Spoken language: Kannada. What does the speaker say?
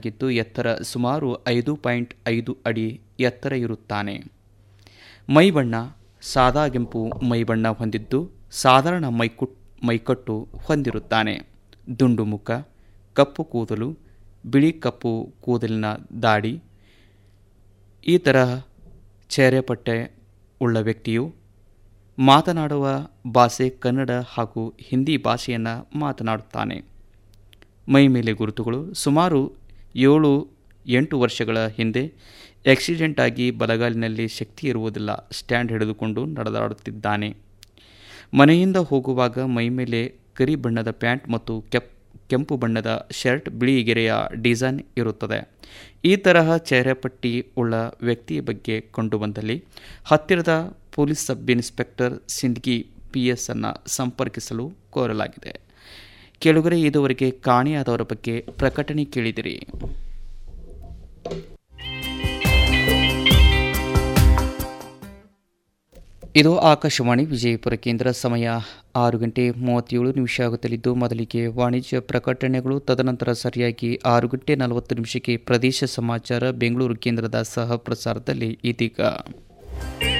ಆಗಿದ್ದು ಎತ್ತರ ಸುಮಾರು ಐದು ಪಾಯಿಂಟ್ ಐದು ಅಡಿ ಎತ್ತರ ಇರುತ್ತಾನೆ ಮೈಬಣ್ಣ ಸಾದಾಗೆಂಪು ಮೈಬಣ್ಣ ಹೊಂದಿದ್ದು ಸಾಧಾರಣ ಮೈಕು ಮೈಕಟ್ಟು ಹೊಂದಿರುತ್ತಾನೆ ದುಂಡು ಮುಖ ಕಪ್ಪು ಕೂದಲು ಬಿಳಿ ಕಪ್ಪು ಕೂದಲಿನ ದಾಡಿ ಈ ತರಹ ಚೇರೆಪಟ್ಟೆ ಉಳ್ಳ ವ್ಯಕ್ತಿಯು ಮಾತನಾಡುವ ಭಾಷೆ ಕನ್ನಡ ಹಾಗೂ ಹಿಂದಿ ಭಾಷೆಯನ್ನು ಮಾತನಾಡುತ್ತಾನೆ ಮೈ ಮೇಲೆ ಗುರುತುಗಳು ಸುಮಾರು ಏಳು ಎಂಟು ವರ್ಷಗಳ ಹಿಂದೆ ಆಕ್ಸಿಡೆಂಟ್ ಆಗಿ ಬಲಗಾಲಿನಲ್ಲಿ ಶಕ್ತಿ ಇರುವುದಿಲ್ಲ ಸ್ಟ್ಯಾಂಡ್ ಹಿಡಿದುಕೊಂಡು ನಡೆದಾಡುತ್ತಿದ್ದಾನೆ ಮನೆಯಿಂದ ಹೋಗುವಾಗ ಮೈ ಮೇಲೆ ಕರಿ ಬಣ್ಣದ ಪ್ಯಾಂಟ್ ಮತ್ತು ಕೆಪ್ ಕೆಂಪು ಬಣ್ಣದ ಶರ್ಟ್ ಬಿಳಿ ಗೆರೆಯ ಡಿಸೈನ್ ಇರುತ್ತದೆ ಈ ತರಹ ಚೇರೆಪಟ್ಟಿ ಉಳ್ಳ ವ್ಯಕ್ತಿಯ ಬಗ್ಗೆ ಕಂಡುಬಂದಲ್ಲಿ ಹತ್ತಿರದ police sub inspector Sindgi P S ಅನ್ನು ಸಂಪರ್ಕಿಸಲು ಕೋರಲಾಗಿದೆ ಕೆಳಗರೆ ಇದುವರೆಗೆ ಕಾಣೆಯಾದವರ ಬಗ್ಗೆ ಪ್ರಕಟಣೆ ಕೇಳಿದಿರಿ ಇದು ಆಕಾಶವಾಣಿ ವಿಜಯಪುರ ಕೇಂದ್ರ ಸಮಯ ಆರು ಗಂಟೆ ಮೂವತ್ತೇಳು ನಿಮಿಷ ಆಗುತ್ತಲಿದ್ದು ಮೊದಲಿಗೆ ವಾಣಿಜ್ಯ ಪ್ರಕಟಣೆಗಳು ತದನಂತರ ಸರಿಯಾಗಿ ಆರು ಗಂಟೆ ನಲವತ್ತು ನಿಮಿಷಕ್ಕೆ ಪ್ರದೇಶ ಸಮಾಚಾರ ಬೆಂಗಳೂರು ಕೇಂದ್ರದ ಸಹ ಪ್ರಸಾರದಲ್ಲಿ ಇದೀಗ